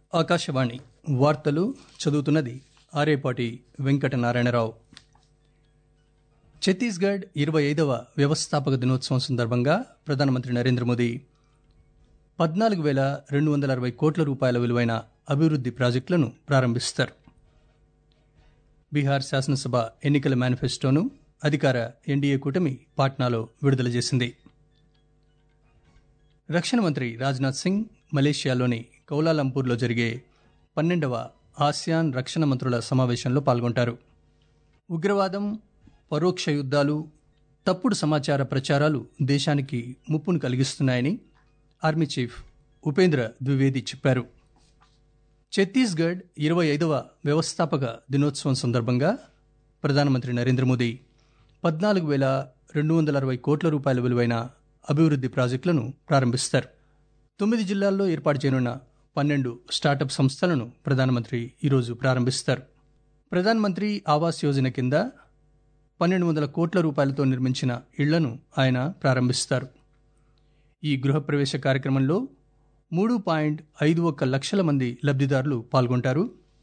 ఆకాశవాణి వార్తలు చదువుతున్నది ఆరేపాటి వెంకటనారాయణరావు ఛత్తీస్గఢ్ ఇరవై ఐదవ వ్యవస్థాపక దినోత్సవం సందర్భంగా ప్రధానమంత్రి నరేంద్ర మోదీ పద్నాలుగు వేల రెండు వందల అరవై కోట్ల రూపాయల విలువైన అభివృద్ది ప్రాజెక్టులను ప్రారంభిస్తారు బీహార్ శాసనసభ ఎన్నికల మేనిఫెస్టోను అధికార ఎన్డీఏ కూటమి పాట్నాలో విడుదల చేసింది రక్షణ మంత్రి రాజ్నాథ్ సింగ్ మలేషియాలోని కౌలాలంపూర్లో జరిగే పన్నెండవ ఆసియాన్ రక్షణ మంత్రుల సమావేశంలో పాల్గొంటారు ఉగ్రవాదం పరోక్ష యుద్ధాలు తప్పుడు సమాచార ప్రచారాలు దేశానికి ముప్పును కలిగిస్తున్నాయని ఆర్మీ చీఫ్ ఉపేంద్ర ద్వివేది చెప్పారు ఛత్తీస్గఢ్ ఇరవై ఐదవ వ్యవస్థాపక దినోత్సవం సందర్భంగా ప్రధానమంత్రి నరేంద్ర మోదీ పద్నాలుగు వేల రెండు వందల అరవై కోట్ల రూపాయల విలువైన అభివృద్ది ప్రాజెక్టులను ప్రారంభిస్తారు తొమ్మిది జిల్లాల్లో ఏర్పాటు చేయనున్న పన్నెండు స్టార్టప్ సంస్థలను ప్రధానమంత్రి ఈరోజు ప్రారంభిస్తారు ప్రధానమంత్రి ఆవాస్ యోజన కింద పన్నెండు వందల కోట్ల రూపాయలతో నిర్మించిన ఇళ్లను ఆయన ప్రారంభిస్తారు ఈ గృహప్రవేశ కార్యక్రమంలో మూడు పాయింట్ ఐదు ఒక్క లక్షల మంది లబ్దిదారులు పాల్గొంటారు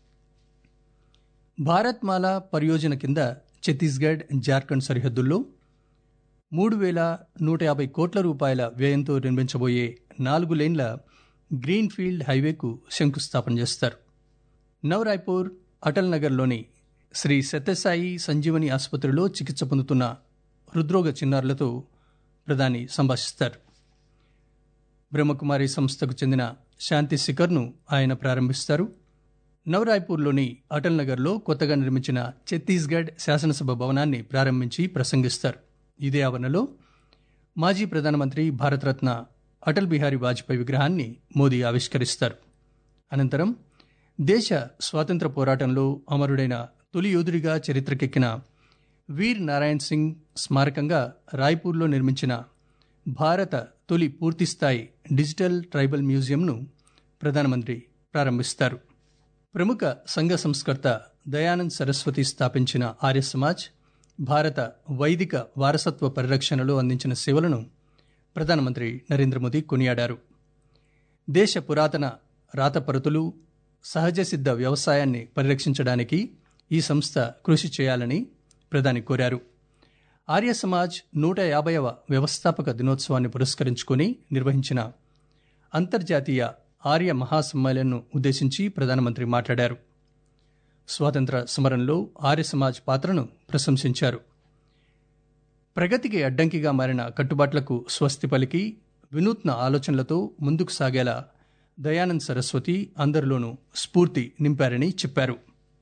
భారత్ మాల పరియోజన కింద ఛత్తీస్గఢ్ జార్ఖండ్ సరిహద్దుల్లో మూడు వేల నూట యాభై కోట్ల రూపాయల వ్యయంతో నిర్మించబోయే నాలుగు లేన్ల గ్రీన్ ఫీల్డ్ హైవేకు శంకుస్థాపన చేస్తారు నవరాయ్పూర్ అటల్ నగర్లోని శ్రీ సత్యసాయి సంజీవని ఆసుపత్రిలో చికిత్స పొందుతున్న హృద్రోగ చిన్నారులతో ప్రధాని సంభాషిస్తారు బ్రహ్మకుమారి సంస్థకు చెందిన శాంతి శిఖర్ను ఆయన ప్రారంభిస్తారు నవరాయ్పూర్లోని అటల్ నగర్లో కొత్తగా నిర్మించిన ఛత్తీస్గఢ్ శాసనసభ భవనాన్ని ప్రారంభించి ప్రసంగిస్తారు ఇదే ఆవరణలో మాజీ ప్రధానమంత్రి భారతరత్న అటల్ బిహారీ వాజ్పేయి విగ్రహాన్ని మోదీ ఆవిష్కరిస్తారు అనంతరం దేశ స్వాతంత్ర పోరాటంలో అమరుడైన తొలి యోధుడిగా చరిత్రకెక్కిన వీర్ నారాయణ్ సింగ్ స్మారకంగా రాయ్పూర్లో నిర్మించిన భారత తొలి పూర్తిస్థాయి డిజిటల్ ట్రైబల్ మ్యూజియంను ప్రధానమంత్రి ప్రారంభిస్తారు ప్రముఖ సంఘ సంస్కర్త దయానంద్ సరస్వతి స్థాపించిన ఆర్య సమాజ్ భారత వైదిక వారసత్వ పరిరక్షణలో అందించిన సేవలను ప్రధానమంత్రి నరేంద్ర మోదీ కొనియాడారు దేశ పురాతన రాతపరుతులు సహజ సిద్ధ వ్యవసాయాన్ని పరిరక్షించడానికి ఈ సంస్థ కృషి చేయాలని ప్రధాని కోరారు ఆర్య సమాజ్ నూట యాభైవ వ్యవస్థాపక దినోత్సవాన్ని పురస్కరించుకుని నిర్వహించిన అంతర్జాతీయ ఆర్య మహాసమ్మేళన్ను ఉద్దేశించి ప్రధానమంత్రి మాట్లాడారు స్వాతంత్ర సమరంలో ఆర్య సమాజ్ పాత్రను ప్రశంసించారు ప్రగతికి అడ్డంకిగా మారిన కట్టుబాట్లకు స్వస్తి పలికి వినూత్న ఆలోచనలతో ముందుకు సాగేలా దయానంద్ సరస్వతి అందరిలోనూ స్ఫూర్తి నింపారని చెప్పారు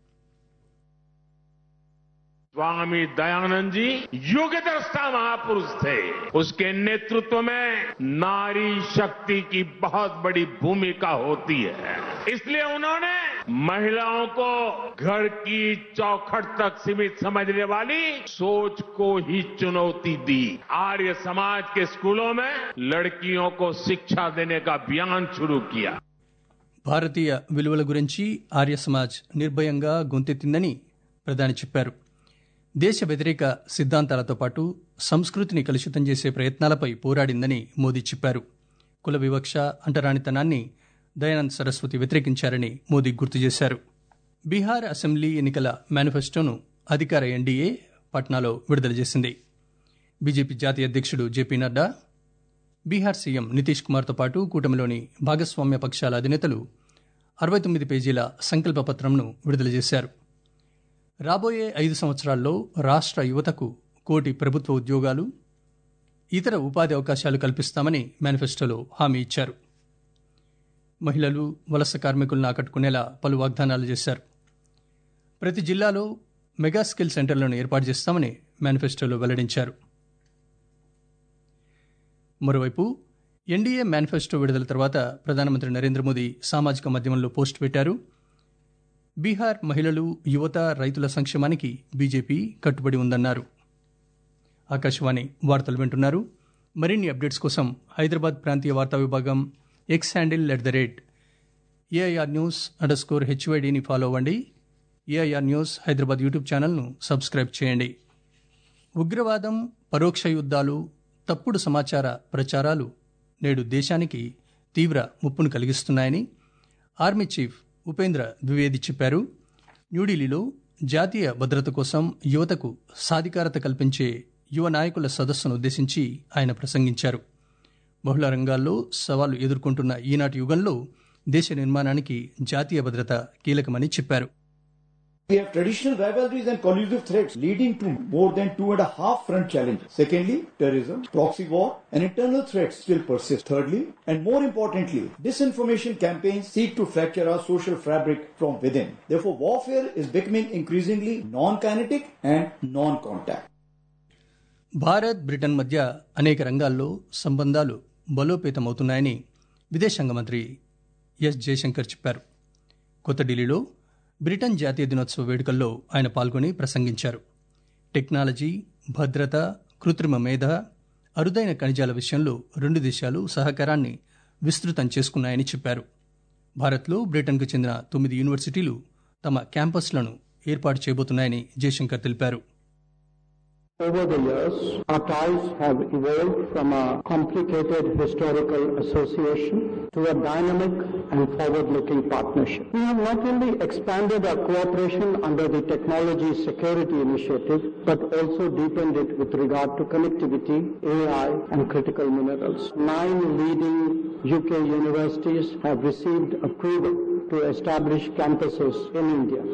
स्वामी दयानंद जी युग दृष्टा महापुरुष थे उसके नेतृत्व में नारी शक्ति की बहुत बड़ी भूमिका होती है इसलिए उन्होंने महिलाओं को घर की चौखट तक सीमित समझने वाली सोच को ही चुनौती दी आर्य समाज के स्कूलों में लड़कियों को शिक्षा देने का अभियान शुरू किया భారతీయ విలువల గురించి ఆర్య సమాజ్ నిర్భయంగా గొంతెత్తిందని ప్రధాని చెప్పారు దేశ వ్యతిరేక సిద్ధాంతాలతో పాటు సంస్కృతిని కలుషితం చేసే ప్రయత్నాలపై పోరాడిందని మోదీ చెప్పారు కుల వివక్ష అంటరానితనాన్ని దయానంద్ సరస్వతి వ్యతిరేకించారని మోదీ గుర్తు చేశారు బీహార్ అసెంబ్లీ ఎన్నికల మేనిఫెస్టోను అధికార ఎన్డీఏ పట్నాలో విడుదల చేసింది బీజేపీ జాతీయ అధ్యక్షుడు జేపీ నడ్డా బీహార్ సీఎం నితీష్ కుమార్తో పాటు కూటమిలోని భాగస్వామ్య పక్షాల అధినేతలు అరవై తొమ్మిది పేజీల సంకల్ప పత్రంను విడుదల చేశారు రాబోయే ఐదు సంవత్సరాల్లో రాష్ట్ర యువతకు కోటి ప్రభుత్వ ఉద్యోగాలు ఇతర ఉపాధి అవకాశాలు కల్పిస్తామని మేనిఫెస్టోలో హామీ ఇచ్చారు మహిళలు వలస కార్మికులను ఆకట్టుకునేలా పలు వాగ్దానాలు చేశారు ప్రతి జిల్లాలో మెగా స్కిల్ సెంటర్లను ఏర్పాటు చేస్తామని మేనిఫెస్టోలో వెల్లడించారు మరోవైపు ఎన్డీఏ మేనిఫెస్టో విడుదల తర్వాత ప్రధానమంత్రి నరేంద్ర మోదీ సామాజిక మాధ్యమంలో పోస్ట్ పెట్టారు బీహార్ మహిళలు యువత రైతుల సంక్షేమానికి బీజేపీ కట్టుబడి ఉందన్నారు ఆకాశవాణి వార్తలు వింటున్నారు మరిన్ని అప్డేట్స్ కోసం హైదరాబాద్ ప్రాంతీయ వార్తా విభాగం X handle at the rate AIR news underscore హెచ్వైడిని ఫాలో అవ్వండి ఏఐఆర్ న్యూస్ హైదరాబాద్ యూట్యూబ్ ఛానల్ను సబ్స్క్రైబ్ చేయండి ఉగ్రవాదం పరోక్ష యుద్ధాలు తప్పుడు సమాచార ప్రచారాలు నేడు దేశానికి తీవ్ర ముప్పును కలిగిస్తున్నాయని ఆర్మీ చీఫ్ ఉపేంద్ర ద్వివేది చెప్పారు న్యూఢిల్లీలో జాతీయ భద్రత కోసం యువతకు సాధికారత కల్పించే యువ నాయకుల సదస్సును ఉద్దేశించి ఆయన ప్రసంగించారు బహుళ రంగాల్లో సవాలు ఎదుర్కొంటున్న ఈనాటి యుగంలో దేశ నిర్మాణానికి జాతీయ భద్రత కీలకమని చెప్పారు We have traditional rivalries and collusive threats leading to more than two and a half front challenges. Secondly, terrorism, proxy war, and internal threats still persist. Thirdly, and more importantly, disinformation campaigns seek to fracture our social fabric from within. Therefore, warfare is becoming increasingly non-kinetic and non-contact. Bharat Britain మధ్య అనేక రంగాల్లో సంబంధాలు బలోపేతమవుతున్నాయని విదేశాంగ మంత్రి yes Jayashankar చెప్పారు కొత్త ఢిల్లీలో Britain జాతీయ దినోత్సవ వేడుకల్లో ఆయన పాల్గొని ప్రసంగించారు టెక్నాలజీ భద్రత కృత్రిమ మేధ అరుదైన ఖనిజాల విషయంలో రెండు దేశాలు సహకారాన్ని విస్తృతం చేసుకున్నాయని చెప్పారు భారత్లో బ్రిటన్కు చెందిన తొమ్మిది యూనివర్సిటీలు తమ క్యాంపస్లను ఏర్పాటు చేయబోతున్నాయని జయశంకర్ తెలిపారు Over the years, our ties have evolved from a complicated historical association to a dynamic and forward-looking partnership. We have not only expanded our cooperation under the Technology Security Initiative, but also deepened it with regard to connectivity, AI, and critical minerals. Nine leading UK universities have received approval to establish campuses in India.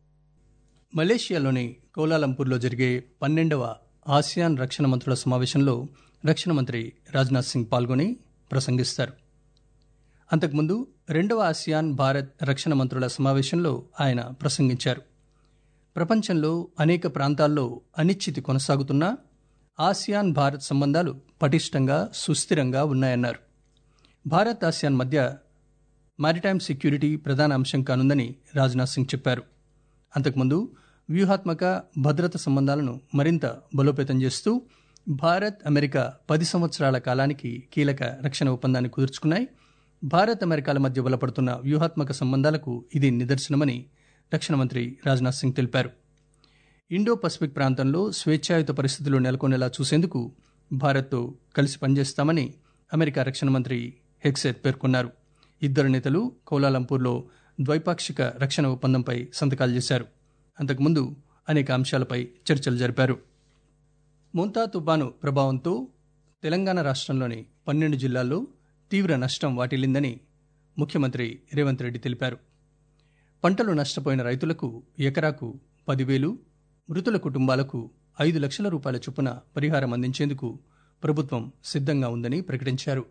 మలేషియాలోని కౌలాలంపూర్లో జరిగే పన్నెండవ ASEAN రక్షణ మంత్రుల సమావేశంలో రక్షణ మంత్రి రాజ్నాథ్ సింగ్ పాల్గొని ప్రసంగిస్తారు అంతకుముందు రెండవ ఆసియాన్ భారత్ రక్షణ మంత్రుల సమావేశంలో ఆయన ప్రసంగించారు ప్రపంచంలో అనేక ప్రాంతాల్లో అనిశ్చితి కొనసాగుతున్నా ఆసియాన్ భారత్ సంబంధాలు పటిష్టంగా సుస్థిరంగా ఉన్నాయన్నారు భారత్ ఆసియాన్ మధ్య మారిటైమ్ సెక్యూరిటీ ప్రధాన అంశం కానుందని రాజ్నాథ్ సింగ్ చెప్పారు అంతకుముందు వ్యూహాత్మక భద్రత సంబంధాలను మరింత బలోపేతం చేస్తూ భారత్ అమెరికా పది సంవత్సరాల కాలానికి కీలక రక్షణ ఒప్పందాన్ని కుదుర్చుకున్నాయి భారత్ అమెరికాల మధ్య బలపడుతున్న వ్యూహాత్మక సంబంధాలకు ఇది నిదర్శనమని రక్షణ మంత్రి రాజ్నాథ్ సింగ్ తెలిపారు ఇండో పసిఫిక్ ప్రాంతంలో స్వేచ్ఛాయుత పరిస్థితులు నెలకొనేలా చూసేందుకు భారత్తో కలిసి పనిచేస్తామని అమెరికా రక్షణ మంత్రి హెక్సెట్ పేర్కొన్నారు ఇద్దరు నేతలు కౌలాలంపూర్లో ద్వైపాక్షిక రక్షణ ఒప్పందంపై సంతకాలు చేశారు అంతకుముందు అనేక అంశాలపై చర్చలు జరిపారు మోంతా తుపాను ప్రభావంతో తెలంగాణ రాష్ట్రంలోని పన్నెండు జిల్లాల్లో తీవ్ర నష్టం వాటిల్లిందని ముఖ్యమంత్రి రేవంత్ రెడ్డి తెలిపారు పంటలు నష్టపోయిన రైతులకు ఎకరాకు పదివేలు మృతుల కుటుంబాలకు ఐదు లక్షల రూపాయల చొప్పున పరిహారం అందించేందుకు ప్రభుత్వం సిద్ధంగా ఉందని ప్రకటించారు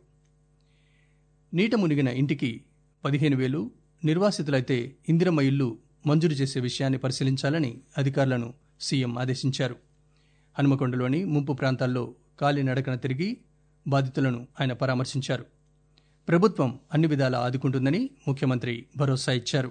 నీట మునిగిన ఇంటికి పదిహేను వేలు నిర్వాసితులైతే ఇందిరమ్మ ఇల్లు మంజూరు చేసే విషయాన్ని పరిశీలించాలని అధికారులను సీఎం ఆదేశించారు హనుమకొండలోని ముంపు ప్రాంతాల్లో కాలినడకన తిరిగి బాధితులను ఆయన పరామర్శించారు ప్రభుత్వం అన్ని విధాలా ఆదుకుంటుందని ముఖ్యమంత్రి భరోసా ఇచ్చారు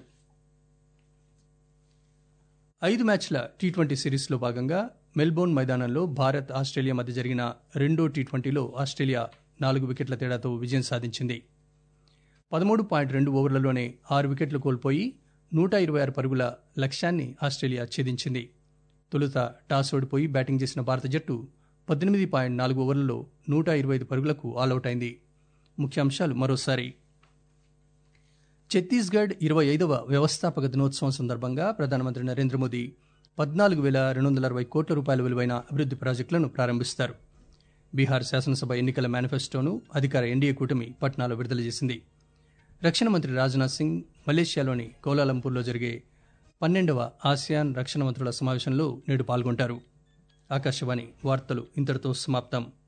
ఐదు మ్యాచ్ల టీ ట్వంటీ సిరీస్లో భాగంగా మెల్బోర్న్ మైదానంలో భారత్ ఆస్ట్రేలియా మధ్య జరిగిన రెండో టీ ట్వంటీలో ఆస్ట్రేలియా నాలుగు వికెట్ల తేడాతో విజయం సాధించింది పదమూడు పాయింట్ రెండు ఓవర్లలోనే ఆరు వికెట్లు కోల్పోయి నూట ఇరవై ఆరు పరుగుల లక్ష్యాన్ని ఆస్ట్రేలియా ఛేదించింది తొలుత టాస్ ఓడిపోయి బ్యాటింగ్ చేసిన భారత జట్టు పద్దెనిమిది పాయింట్ నాలుగు ఓవర్లలో నూట ఇరవై ఐదు పరుగులకు ఆలౌట్ అయింది ముఖ్యాంశాలు మరోసారి ఛత్తీస్గఢ్ ఇరవై ఐదవ వ్యవస్థాపక దినోత్సవం సందర్భంగా ప్రధానమంత్రి నరేంద్ర మోదీ పద్నాలుగు వేల రెండు వందల అరవై కోట్ల రూపాయల విలువైన అభివృద్ది ప్రాజెక్టులను ప్రారంభిస్తారు బీహార్ శాసనసభ ఎన్నికల మేనిఫెస్టోను అధికార ఎన్డీఏ కూటమి పట్నాలో విడుదల చేసింది రక్షణ మంత్రి రాజ్నాథ్ సింగ్ మలేషియాలోని కౌలాలంపూర్లో జరిగే పన్నెండవ ఆసియాన్ రక్షణ మంత్రుల సమావేశంలో నేడు పాల్గొంటారు ఆకాశవాణి వార్తలు ఇంతటితో సమాప్తం